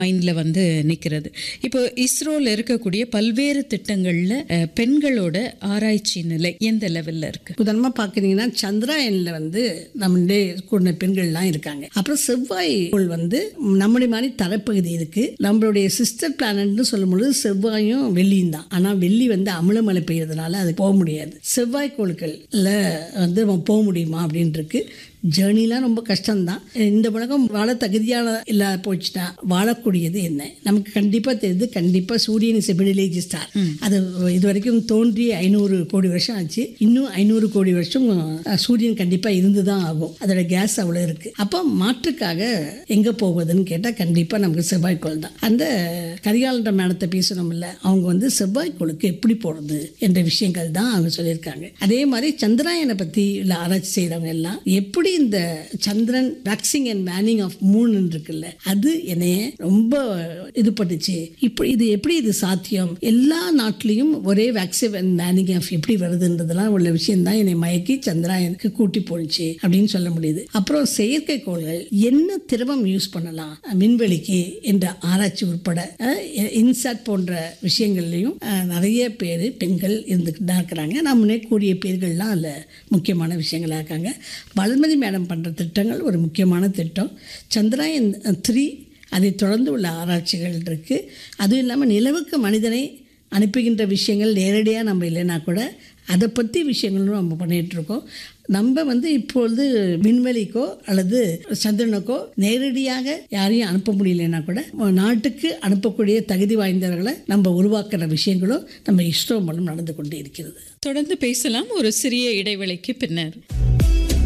மைண்டில் வந்து நிற்கிறது இப்போ இஸ்ரோவில் இருக்கக்கூடிய பல்வேறு திட்டங்களில் அஹ், பெண்களோட ஆராய்ச்சி நிலை எந்த லெவலில் இருக்கு உதாரணமாக பார்க்குறீங்கன்னா சந்திராயனில் வந்து நம்மளுடைய கூட பெண்கள்லாம் இருக்காங்க அப்புறம் செவ்வாய் கோள் வந்து நம்முடைய மாதிரி தரைப்பகுதி இருக்கு நம்மளுடைய சிஸ்டர் பிளானட்னு சொல்லும்பொழுது செவ்வாயும் வெள்ளியும் தான் ஆனால் வெள்ளி வந்து அமிலமழை பெய்யறதுனால அது போக முடியாது செவ்வாய் கோள்கள்ல வந்து நம்ம போக முடியுமா அப்படின்னு இருக்கு ஜேர்னிலாம் ரொம்ப கஷ்டம்தான் இந்த உலகம் வாழ தகுதியான இல்லாத போச்சுன்னா வாழக்கூடியது என்ன நமக்கு கண்டிப்பாக தெரியுது கண்டிப்பாக சூரியன் இஸ் மிடில் ஸ்டார் அது இது வரைக்கும் தோன்றி ஐநூறு கோடி வருஷம் ஆச்சு இன்னும் ஐநூறு கோடி வருஷம் அஹ், சூரியன் கண்டிப்பாக இருந்து தான் ஆகும் அதோட கேஸ் அவ்வளோ இருக்குது அப்போ மாற்றுக்காக எங்கே போவதுன்னு கேட்டால் கண்டிப்பாக நமக்கு செவ்வாய்க்கோள் தான் அந்த கரிகாலன்ற மேடத்தை பேசணும்ல அவங்க வந்து செவ்வாய்க்கோளுக்கு எப்படி போகிறது என்ற விஷயங்கள் தான் அவங்க சொல்லியிருக்காங்க அதே மாதிரி சந்திராயனை பற்றி உள்ள ஆராய்ச்சி செய்கிறவங்க எல்லாம் எப்படி இந்த சந்திரன் waxing and waning of moon இருக்குல்ல அது என்னைய ரொம்ப இது பண்ணுச்சு இப்போ இது எப்படி இது சாத்தியம் எல்லா நாட்டிலையும் ஒரே வேக்சின் அண்ட் மேனிங் ஆஃப் எப்படி வருதுன்றதெல்லாம் உள்ள விஷயம் தான் என்னை மயக்கி சந்திராயனுக்கு கூட்டி போணுச்சு அப்படின்னு சொல்ல முடியுது அப்புறம் செயற்கைக்கோள்கள் என்ன திரவம் யூஸ் பண்ணலாம் விண்வெளிக்கு என்ற ஆராய்ச்சி உட்பட இன்சாட் போன்ற விஷயங்கள்லையும் அஹ், நிறைய பேர் பெண்கள் இருந்துக்கிட்டு தான் இருக்கிறாங்க நான் முன்னே கூடிய பேர்கள்லாம் அதில் முக்கியமான விஷயங்களாக இருக்காங்க வளர்மதி மேடம் பண்ணுற திட்டங்கள் ஒரு முக்கியமான திட்டம் சந்திராயன் த்ரீ அதை தொடர்ந்து உள்ள ஆராய்ச்சிகள் இருக்குது அதுவும் இல்லாமல் நிலவுக்கு மனிதனை அனுப்புகின்ற விஷயங்கள் நேரடியாக நம்ம இல்லைன்னா கூட அதை பற்றி விஷயங்களும் நம்ம பண்ணிட்டு இருக்கோம் நம்ம வந்து இப்பொழுது விண்வெளிக்கோ அல்லது சந்திரனுக்கோ நேரடியாக யாரையும் அனுப்ப முடியலைன்னா கூட நாட்டுக்கு அனுப்பக்கூடிய தகுதி வாய்ந்தவர்களை நம்ம உருவாக்குற விஷயங்களும் நம்ம இஸ்ரோ மூலம் நடந்து கொண்டு இருக்கிறது தொடர்ந்து பேசலாம் ஒரு சிறிய இடைவேளைக்கு பின்னர்